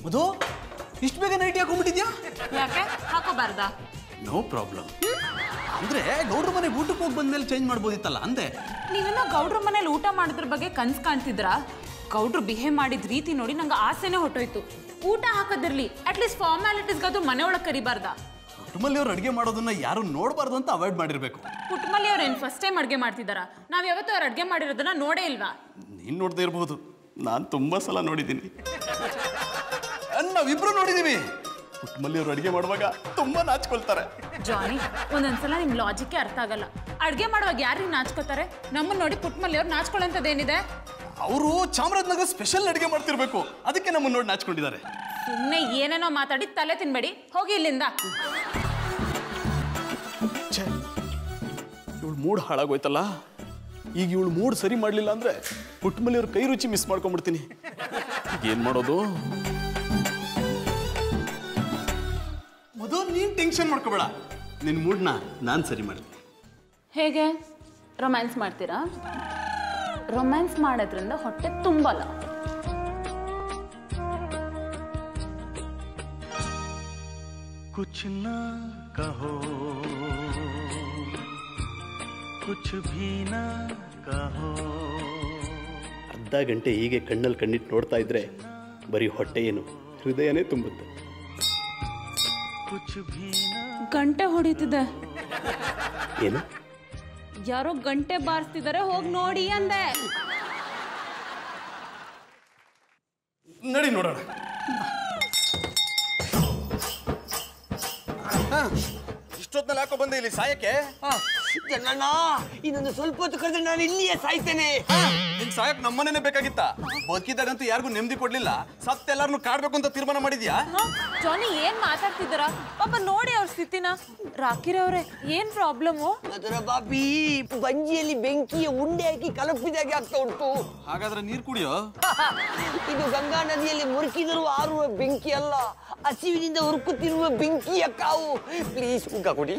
ಅದು ಇಷ್ಟು ಬೇಗ ನೈಟಿ ಹಾಕೊಂಡ್ಬಿಟ್ಟಿದ್ಯಾ ಯಾಕೆ ಹಾಕೋಬಾರ್ದಾ ನೋ ಪ್ರಾಬ್ಲಮ್ ಅಂದ್ರೆ ಗೌಡ್ರ ಮನೆಗೆ ಊಟಕ್ಕೆ ಹೋಗಿ ಬಂದ್ಮೇಲೆ ಚೇಂಜ್ ಮಾಡ್ಬೋದಿತ್ತಲ್ಲ ಅಂದೆ ನೀವೇನೋ ಗೌಡ್ರ ಮನೇಲಿ ಊಟ ಮಾಡೋದ್ರ ಬಗ್ಗೆ ಕನ್ಸ್ ಕಾಣ್ತಿದ್ರಾ ಗೌಡ್ರು ಬಿಹೇವ್ ಮಾಡಿದ ರೀತಿ ನೋಡಿ ನಂಗೆ ಆಸೆನೇ ಹೊಟ್ಟೋಯ್ತು ಊಟ ಹಾಕೋದಿರ್ಲಿ ಅಟ್ಲೀಸ್ಟ್ ಫಾರ್ಮ್ಯಾಲಿಟೀಸ್ಗಾದ್ರೂ ಮನೆ ಒಳಗೆ ಕರಿಬಾರ್ದಾ ಕುಟುಂಬಲ್ಲಿ ಅವ್ರು ಅಡುಗೆ ಮಾಡೋದನ್ನ ಯಾರು ನೋಡಬಾರ್ದು ಅಂತ ಅವಾಯ್ಡ್ ಮಾಡಿರ್ಬೇಕು ಪುಟ್ಟಮಲ್ಲಿ ಅವ್ರು ಏನು ಫಸ್ಟ್ ಟೈಮ್ ಅಡುಗೆ ಮಾಡ್ತಿದ್ದಾರಾ ನಾವು ಯಾವತ್ತೂ ಅವ್ರು ಅಡುಗೆ ಮಾಡಿರೋದನ್ನ ನೋಡೇ ಇಲ್ವಾ ನೀನು ನೋಡದೇ ಇರಬಹುದು ನಾನು ತುಂಬಾ ಸಲ ನೋಡಿದ್ದೀನಿ ನಾವಿಬ್ರು ನೋಡಿದೀವಿ ಕುಟುಂಬಲ್ಲಿ ಅವ್ರು ಅಡುಗೆ ಮಾಡುವಾಗ ತುಂಬಾ ನಾಚ್ಕೊಳ್ತಾರೆ ಜಾನಿ ಒಂದೊಂದ್ಸಲ ನಿಮ್ ಲಾಜಿಕ್ಕೇ ಅರ್ಥ ಆಗಲ್ಲ ಅಡುಗೆ ಮಾಡುವಾಗ ಯಾರಿಗೆ ನಾಚ್ಕೋತಾರೆ ನಮ್ಮನ್ನ ನೋಡಿ ಪುಟ್ಟಮಲ್ಲಿ ಅವ್ರು ನಾಚ್ಕೊಳ್ಳೋಂಥದ್ದೇನಿದೆ ಅವರು ಚಾಮರಾಜನಗರ ಸ್ಪೆಷಲ್ ಅಡುಗೆ ಮಾಡ್ತಿರ್ಬೇಕು ಅದಕ್ಕೆ ನಮ್ಮನ್ನ ನೋಡಿ ನಾಚ್ಕೊಂಡಿದ್ದಾರೆ ಸುಮ್ಮನೆ ಏನೇನೋ ಮಾತಾಡಿ ತಲೆ ತಿನ್ಬೇಡಿ ಹೋಗಿ ಇಲ್ಲಿಂದ ಇವಳು ಮೂಡ್ ಹಾಳಾಗೋಯ್ತಲ್ಲ ಈಗ ಇವಳು ಮೂಡ್ ಸರಿ ಮಾಡಲಿಲ್ಲ ಅಂದ್ರೆ ಪುಟ್ಟಮಲ್ಲಿ ಅವ್ರ ಕೈ ರುಚಿ ಮಿಸ್ ಮಾಡ್ಕೊಂಡ್ಬಿಡ್ತೀನಿ ಈಗ ಏನ್ ಮಾಡೋದು ಮಧು ನೀನ್ ಟೆನ್ಷನ್ ಮಾಡ್ಕೋಬೇಡ ನಿನ್ ಮೂಡ್ನ ನಾನ್ ಸರಿ ಮಾಡ್ತೀನಿ ಹೇಗೆ ರೊಮ್ಯಾನ್ಸ್ ಮಾಡ್ತೀರಾ ರೊಮ್ಯಾನ್ಸ್ ಮಾಡೋದ್ರಿಂದ ಹೊಟ್ಟೆ ತುಂಬಲ್ಲ कुछ न कहो कुछ भी न कहो ಅರ್ಧ ಗಂಟೆ ಹೀಗೆ ಕಣ್ಣಲ್ಲಿ ಕಣ್ಣಿಟ್ಟು ನೋಡ್ತಾ ಇದ್ರೆ ಬರೀ ಹೊಟ್ಟೆ ಏನು ಹೃದಯನೇ ತುಂಬುತ್ತೆ कुछ भी न ಗಂಟೆ ಹೊಡಿತಿದೆ ಏನು ಯಾರೋ ಗಂಟೆ ಬಾರಿಸ್ತಿದ್ದಾರೆ ಹೋಗಿ ನೋಡಿ ಅಂದೆ ನಡಿ ನೋಡೋಣ ಇಷ್ಟೊತ್ನಲ್ಲಿ ಹಾಕೋ ಬಂದೆ ಇಲ್ಲಿ ಸಾಯಕ್ಕೆ ಜನ್ನಣ್ಣ ಇನ್ನೊಂದು ಸ್ವಲ್ಪ ಹೊತ್ತು ಕಳೆದ್ರೆ ನಾನು ಇಲ್ಲಿಯೇ ಸಾಯ್ತೇನೆ ನಿನ್ ಸಾಯಕ್ ನಮ್ಮನೇನೆ ಬೇಕಾಗಿತ್ತ ಬದುಕಿದಾಗಂತೂ ಯಾರಿಗೂ ನೆಮ್ಮದಿ ಕೊಡ್ಲಿಲ್ಲ ಸತ್ ಎಲ್ಲಾರನ್ನು ಕಾಡ್ಬೇಕು ಅಂತ ತೀರ್ಮಾನ ಮಾಡಿದ್ಯಾ ಜಾನಿ ಏನ್ ಮಾತಾಡ್ತಿದ್ದೀರಾ ಪಾಪ ನೋಡಿ ಅವ್ರ ಸ್ಥಿತಿನ ರಾಕಿರವ್ರೆ ಏನ್ ಪ್ರಾಬ್ಲಮ್ಮು ಅದರ ಬಾಬಿ ಬಂಜಿಯಲ್ಲಿ ಬೆಂಕಿಯ ಉಂಡೆ ಹಾಕಿ ಕಲಪಿದಾಗೆ ಆಗ್ತಾ ಉಂಟು ಹಾಗಾದ್ರೆ ನೀರ್ ಕುಡಿಯೋ ಇದು ಗಂಗಾ ನದಿಯಲ್ಲಿ ಮುರುಕಿದರೂ ಆರುವ ಬೆಂಕಿ ಅಲ್ಲ ಹಸಿವಿನಿಂದ ಹುರುಕುತ್ತಿರುವ ಬೆಂಕಿಯ ಕಾವು ಪ್ಲೀಸ್ ಮುಖ ಕೊಡಿ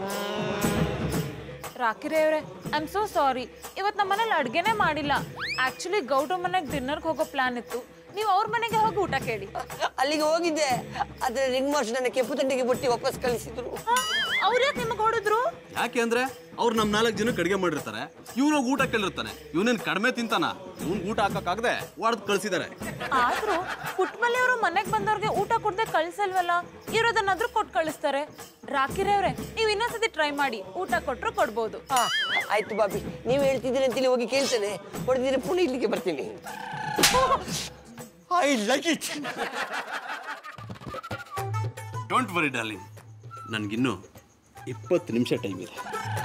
ರಾಕಿರವ್ರೆ ಐ ಆಮ್ ಸೋ ಸಾರಿ ಇವತ್ತು ನಮ್ಮ ಮನೇಲಿ ಅಡ್ಗೆನೇ ಮಾಡಿಲ್ಲ ಆಕ್ಚುಲಿ ಗೌಡ್ರ ಮನೆಗೆ ಡಿನ್ನರ್ಗೆ ಹೋಗೋ ಪ್ಲಾನ್ ಇತ್ತು ನೀವು ಅವ್ರ ಮನೆಗೆ ಹೋಗಿ ಊಟ ಕೇಳಿ ಅಲ್ಲಿಗೆ ಹೋಗಿದ್ದೆ ಆದ್ರೆ ರಿಂಗ್ ಮಾರ್ಷ್ ನನ್ನ ಕೆಂಪು ತಂಡಿಗೆ ಬುಟ್ಟಿ ವಾಪಸ್ ಕಳಿಸಿದ್ರು ಅವ್ರು ಯಾಕೆ ನಿಮಗೆ ಹೊಡಿದ್ರು ಯಾಕೆ ಅಂದ್ರೆ ಅವ್ರು ನಮ್ ನಾಲ್ಕು ಜನಕ್ಕೆ ಅಡಿಗೆ ಮಾಡಿರ್ತಾರೆ ಇವ್ನು ಊಟ ಕೇಳಿರ್ತಾನೆ ಇವನೇನ್ ಕಡಿಮೆ ತಿಂತಾನ ಇವ್ನ್ ಊಟ ಹಾಕಕ್ಕಾಗದೆ ಹೊಡೆದ್ ಕಳ್ಸಿದಾರೆ ಆದ್ರೂ ಪುಟ್ಮಲ್ಲಿ ಅವರು ಮನೆಗೆ ಬಂದವ್ರಿಗೆ ಊಟ ಕೊಡದೆ ಕಳ್ಸಲ್ವಲ್ಲ ಇರೋದನ್ನಾದ್ರೂ ಕೊಟ್ಟು ಕಳಿಸ್ತಾರೆ ರಾಕಿರವ್ರೆ ನೀವು ಇನ್ನೊಂದ್ಸತಿ ಟ್ರೈ ಮಾಡಿ ಊಟ ಕೊಟ್ರು ಕೊಡ್ಬೋದು ಆ, ಆಯ್ತು ಬಾಬಿ ನೀವು ಹೇಳ್ತಿದ್ದೀರಿ ಅಂತೇಳಿ ಹೋಗಿ ಕೇಳ್ತೇನೆ ಹೊಡೆದಿದ್ರೆ ಪುಣೆ ಇಲ್ಲಿಗೆ ಬರ್ತೀನಿ I like it don't worry darling ನನ್ಗಿನ್ನು ಇಪ್ಪತ್ತು ನಿಮಿಷ ಟೈಮ್ ಇದೆ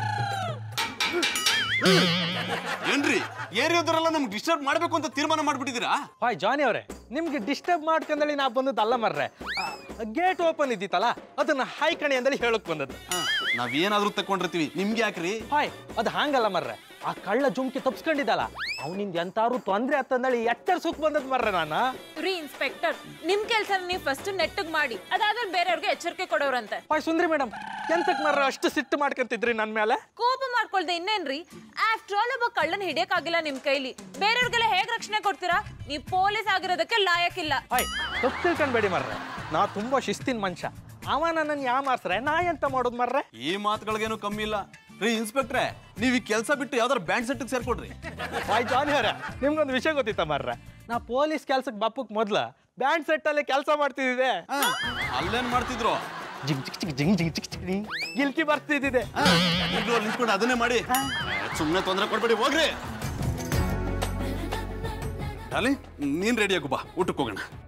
ಏನ್ರಿ ಏರಿಯೋದ್ರೆಲ್ಲ ನಮ್ಗೆ ಡಿಸ್ಟರ್ಬ್ ಮಾಡ್ಬೇಕು ಅಂತ ತೀರ್ಮಾನ ಮಾಡ್ಬಿಟ್ಟಿದ್ದೀರಾ ಹಾಯ್ ಜಾನಿ ಅವರೇ ನಿಮ್ಗೆ ಡಿಸ್ಟರ್ಬ್ ಮಾಡ್ಕೊಂಡಳಿ ನಾ ಬಂದದ್ದು ಅಲ್ಲ ಮರ್ರೆ ಗೇಟ್ ಓಪನ್ ಇದ್ದಿತ್ತಲ್ಲ ಅದನ್ನ ಹಾಯ್ಕಣಿ ಅಂದೇಳಿ ಹೇಳಕ್ ಬಂದದ್ದು ನಾವೇನಾದ್ರೂ ತಕೊಂಡಿರ್ತೀವಿ ನಿಮ್ಗೆ ಯಾಕ್ರಿ ಹಾಯ್ ಅದು ಹಾಂಗಲ್ಲ ಮರ್ರೆ ಆ ಕಳ್ಳ ಜುಮ್ಕಿ ತಪ್ಸ್ಕೊಂಡಿದ್ದಲ್ಲ ಅವನಿಂದ ಎಂತಾರು ತೊಂದ್ರೆ ಆತಂದಳಿ ಎಚ್ಚರಿಸೋಕ್ ಬಂದದ್ ಮರ್ರೆ ನಾನು ರೀ ಇನ್ಸ್ಪೆಕ್ಟರ್ ನಿಮ್ ಕೆಲ್ಸ ನೀವು ಫಸ್ಟ್ ನೆಟ್ಟಗ್ ಮಾಡಿ ಅದಾದ್ಮೇಲೆ ಬೇರೆಯವ್ರಿಗೆ ಎಚ್ಚರಿಕೆ ಕೊಡೋರಂತೆ ಹಾಯ್ ಸುಂದ್ರಿ ಮೇಡಮ್ ಎಂತಕ್ ಮರ್ರೆ ಅಷ್ಟು ಸಿಟ್ಟು ಮಾಡ್ಕೊಂತಿದ್ರಿ ನನ್ ಮೇಲೆ ಕೋಪ ಮಾಡ್ಕೊಳ್ದೆ ಇನ್ನೇನ್ರಿ ಆಫ್ಟರ್ ಆಲ್ ಒಬ್ಬ ಕಳ್ಳನ್ ಹಿಡಿಯಕ್ಕಾಗಿಲ್ಲ ನಿಮ್ ಕೈಲಿ ಬೇರೆಯವ್ರಿಗೆಲ್ಲ ಹೇಗ್ ರಕ್ಷಣೆ ಕೊಡ್ತೀರಾ ನೀವ್ ಪೊಲೀಸ್ ಆಗಿರೋದಕ್ಕೆ ಲಾಯಕ್ಕಿಲ್ಲ ಹಾಯ್ ತಪ್ಪು ತಿಳ್ಕೊಂಡ್ಬೇಡಿ ಮರ್ರೆ ನಾ ತುಂಬಾ ಶಿಸ್ತಿನ ಮನುಷ್ಯ ಅವ ನನ್ನನ್ನು ಯಾ ಮಾರ್ಸ್ರೆ ನಾ ಎಂತ ಮಾಡೋದು ಮರ್ರೆ ಈ ಮಾತುಗಳಿಗೇನು ಕಮ್ಮಿ ಇಲ್ಲ ರೀ ಇನ್ಸ್ಪೆಕ್ಟ್ರೆ ನೀವು ಈ ಕೆಲಸ ಬಿಟ್ಟು ಯಾವ್ದಾರು ಬ್ಯಾಂಡ್ ಸೆಟ್ಗೆ ಸೇರ್ಕೊಡ್ರಿ ಹಾಯ್ ಜಾನಿ ಅವರೇ ನಿಮ್ಗೊಂದು ವಿಷಯ ಗೊತ್ತಿತ್ತ ಮರ್ರೆ ನಾ ಪೊಲೀಸ್ ಕೆಲ್ಸಕ್ಕೆ ಬಪ್ಪಕ್ ಮೊದ್ಲ ಬ್ಯಾಂಡ್ ಸೆಟ್ ಅಲ್ಲಿ ಕೆಲಸ ಮಾಡ್ತಿದ್ದೆ ಅಲ್ಲೇನ್ ಮಾಡ್ತಿದ್ರು ಜಿಗ್ ಜಿಗ್ ಜಿಗ್ ಜಿಂಗ್ ಜಿಗ್ ಜಿಗ್ ಜಿಗ್ ಗಿಲ್ಕಿ ಬರ್ತಿದ್ದಿದೆ ಈಗಲೂ ಅಲ್ಲಿ ನಿಂತ್ಕೊಂಡು ಅದನ್ನೇ ಮಾಡಿ ಸುಮ್ಮನೆ ತೊಂದರೆ ಕೊಡ್ಬೇಡಿ ಹೋಗ್ರಿ ಡಾರ್ಲಿಂಗ್ ನೀನ್ ರೆಡಿ ಆಗು ಬಾ ಊಟಕ್ಕೆ ಹೋಗೋಣ